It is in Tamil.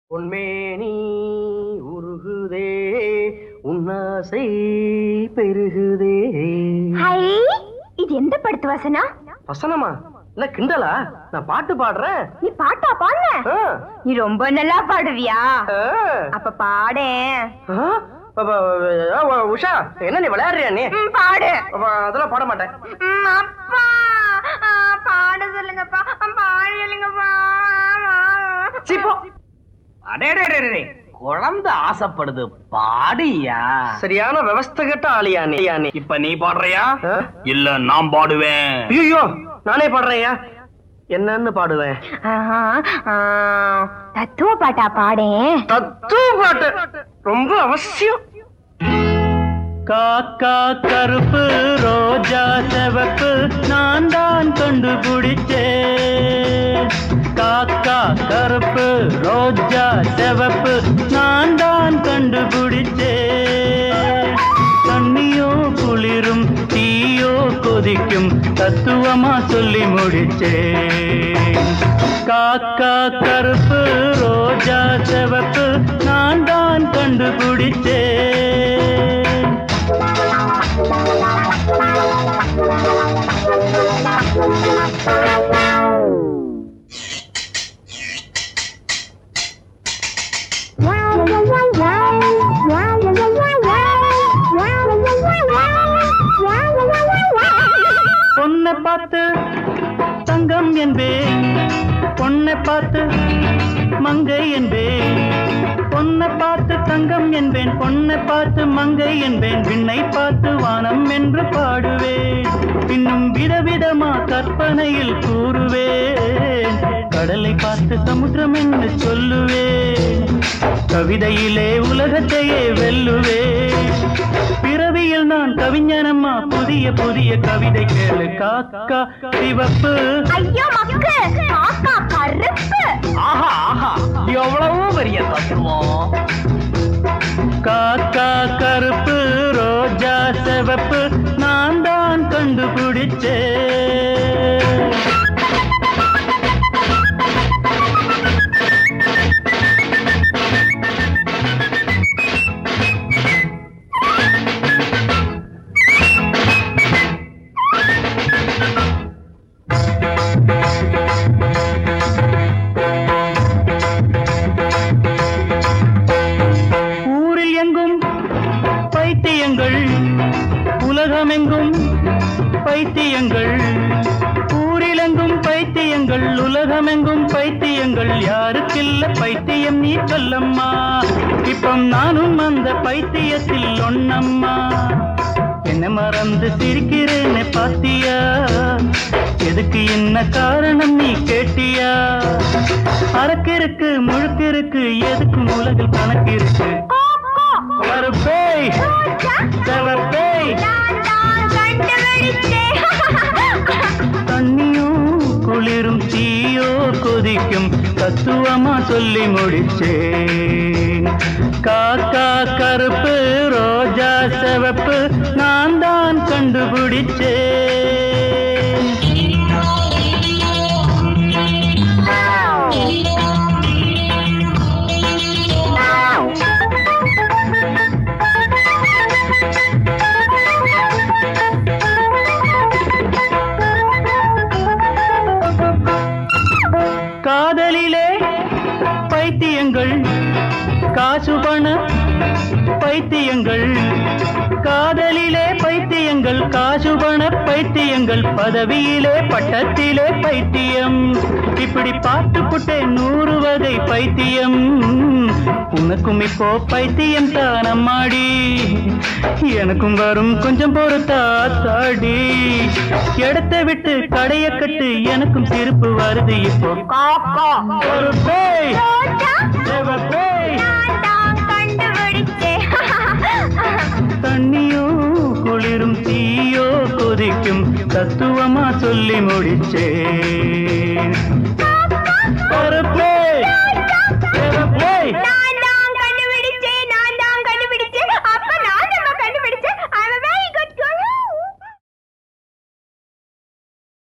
பொன்மேனி உருகுதே உன்னாசை பெருகுதே ஹை இது எந்த படத்து வாசனா வசனமா இல்ல கிண்டலா நான் பாட்டு பாடுறேன் நீ பாட்டா பாடுன ஆ, நீ ரொம்ப நல்லா பாடுவியா ஆ. அப்ப பாடேன் ஆ, அப்ப, ஆ, உஷா என்ன நீ விளையாடுறியா நீ ம், பாடு அப்ப அதெல்லாம் பாட மாட்டேன் ம், அப்பா ஆ, பாட சொல்லுங்கப்பா பாட சொல்லுங்கப்பா சீ, போ. அடேடேடேடே குழந்தை ஆசைப்படுது பாடியா சரியான விவஸ்த கட்ட ஆளியா நீ யா நீ இப்ப நீ பாடுறியா ஆ? இல்ல நான் பாடுவேன் ஐயோ நானே பாடுறேன்யா என்னன்னு பாடுவேன் ஆஹா, ஆ, தத்துவ பாட்டா பாடேன் தத்துவ பாட்டு ரொம்ப அவசியம் காக்கா கருப்பு ரோஜா சிவப்பு நான் தான் கண்டுபிடிச்சேன் காக்கா கருப்பு ரோஜா சிவப்பு நான் தான் கண்டுபிடிச்சேன் தண்ணியோ குளிரும் தீயோ கொதிக்கும் தத்துவமா சொல்லி முடிச்சேன் காக்கா கருப்பு ரோஜா சிவப்பு நான் தான் கண்டுபிடிச்சேன் பொண்ணை பார்த்து தங்கம் என்பேன் பொண்ணை பார்த்து மங்கை என்பேன் பொண்ணை பார்த்து தங்கம் என்பேன் பொண்ணை பார்த்து மங்கை என்பேன் விண்ணை பார்த்து வானம் என்று பாடுவேன் இன்னும் விதவிதமா கற்பனையில் கூறுவேன் கடலை பார்த்து சமுத்திரம் என்று சொல்லுவேன் கவிதையிலே உலகத்தையே வெல்லுவேன் பிறவியில் நான் கவிஞனம்மா புதிய புதிய கவிதை கேளு காக்கா சிவப்பு ஐயோ மக்கு காக்கா கருப்பு ஆஹா ஆஹா எவ்வளவு பெரிய தத்துவம் காக்கா கருப்பு ரோஜா சிவப்பு நான் தான் கண்டுபிடிச்சேன் ஊரில் எங்கும் பைத்தியங்கள் உலகமெங்கும் பைத்தியங்கள் ஊரிலெங்கும் பைத்தியங்கள் உலகமெங்கும் பைத்தியங்கள் யாருக்கில்ல பைத்தியம் நீ சொல்லம்மா இப்போ நானும் அந்த பைத்தியத்தில் ஒன்னம்மா என்ன மறந்து சிரிக்கிறேன்னு பாத்தியா எதுக்கு என்ன காரணம் நீ கேட்டியா அரக்கிருக்கு முழுக்கிருக்கு எதுக்கு உலகில் கணக்கு இருக்கு கருப்பேய் சிவப்பேய் தண்ணியும் குளிரும் தீயோ கொதிக்கும் தத்துவமா சொல்லி முடிச்சேன் காக்கா கருப்பு ரோஜா சிவப்பு நான் தான் கண்டுபிடிச்சேன் காதலிலே பைத்தியங்கள் காசு பண பைத்தியங்கள் காதலிலே பைத்தியங்கள் காசு பண பைத்தியங்கள் பதவியிலே பட்டத்திலே பைத்தியம் இப்படி பார்த்து புட்டே நூறு வகை பைத்தியம் உனக்கும் இப்போ பைத்தியம் தானம்மாடி எனக்கும் வரும் கொஞ்சம் பொறுத்தா தாடி இடத்த விட்டு கடைய கட்டு எனக்கும் திருப்பு வருது இப்போ காக்கா ஒரு பேய் ரோஜா சிவப்பேய் நான் தான் கண்டுபிடிச்சேன் தண்ணியோ குளிரும் தீயோ கொதிக்கும் தத்துவமா சொல்லி முடிச்சே